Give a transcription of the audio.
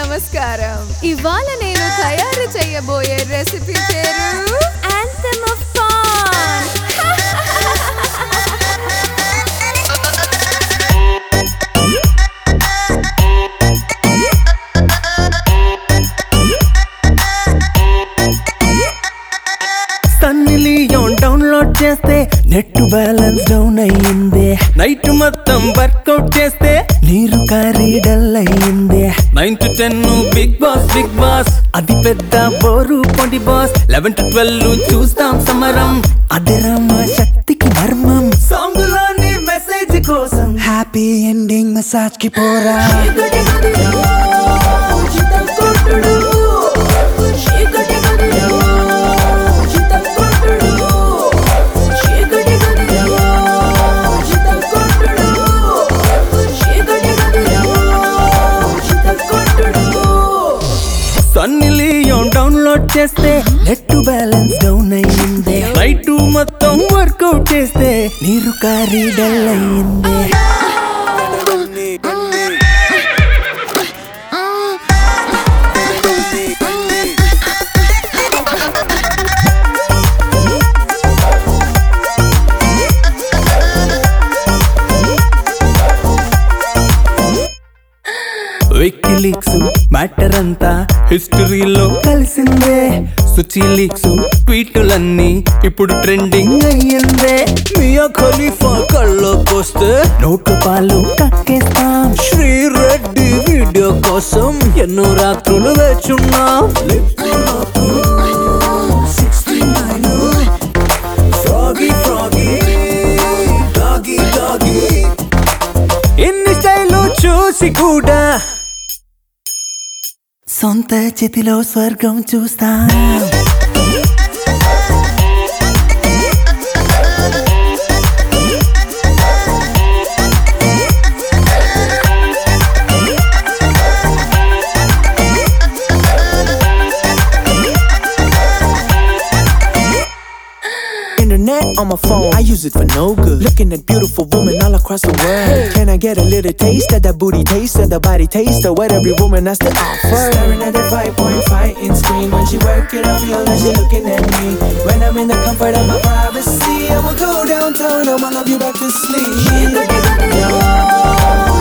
నమస్కారం ఇవాళ నేను తయారు చేయబోయే రెసిపీ పేరు Anthem of Fun. Sunny Leone download చేస్తే నెట్ బ్యాలెన్స్ డౌన్ అయ్యింది నైట్ మొత్తం వర్కౌట్ చేస్తే నీరు కారి డల్ అయ్యింది nine to ten big boss big boss అది పెద్ద బోరు పొడి బాస్ లెవెన్ టు ట్వెల్వ్ చూస్తాం సమరం అదిరా మా శక్తికి మర్మం సాంగ్ లోని మెసేజ్ కోసం హ్యాపీ ఎండింగ్ మసాజ్ కి పోరా సన్నీ లియోన్ డౌన్లోడ్ చేస్తే నెట్ బ్యాలెన్స్ డౌన్ అయ్యింది నైట్ మొత్తం వర్కౌట్ చేస్తే నీరు కారి డల్ అయ్యింది వికీలీక్స్ మ్యాటర్ అంతా హిస్టరీలో కలిసిందే సుచి లీక్స్ ట్వీటులన్నీ ఇప్పుడు ట్రెండింగ్ అయ్యిందే మియా ఖలీఫా కళ్ళకొస్తే నోటు పాలు కక్కేస్తాం శ్రీ రెడ్డి వీడియో కోసం ఎన్నో రాత్రులు వేచున్నాం Froggy, froggy, doggy, doggy. ఎన్ని స్టైలు చూసి కూడా సొంత చేతిలో స్వర్గం చూస్తా Internet on my phone, I use it for no good. Looking at beautiful women all across the world. Can I get a little taste of that booty taste of the body taste of what every woman has to offer? Staring at that 5.5 inch screen. When she work it, I feel that she looking at me. When I'm in the comfort of my privacy, I'ma go downtown, I'ma love you back to sleep.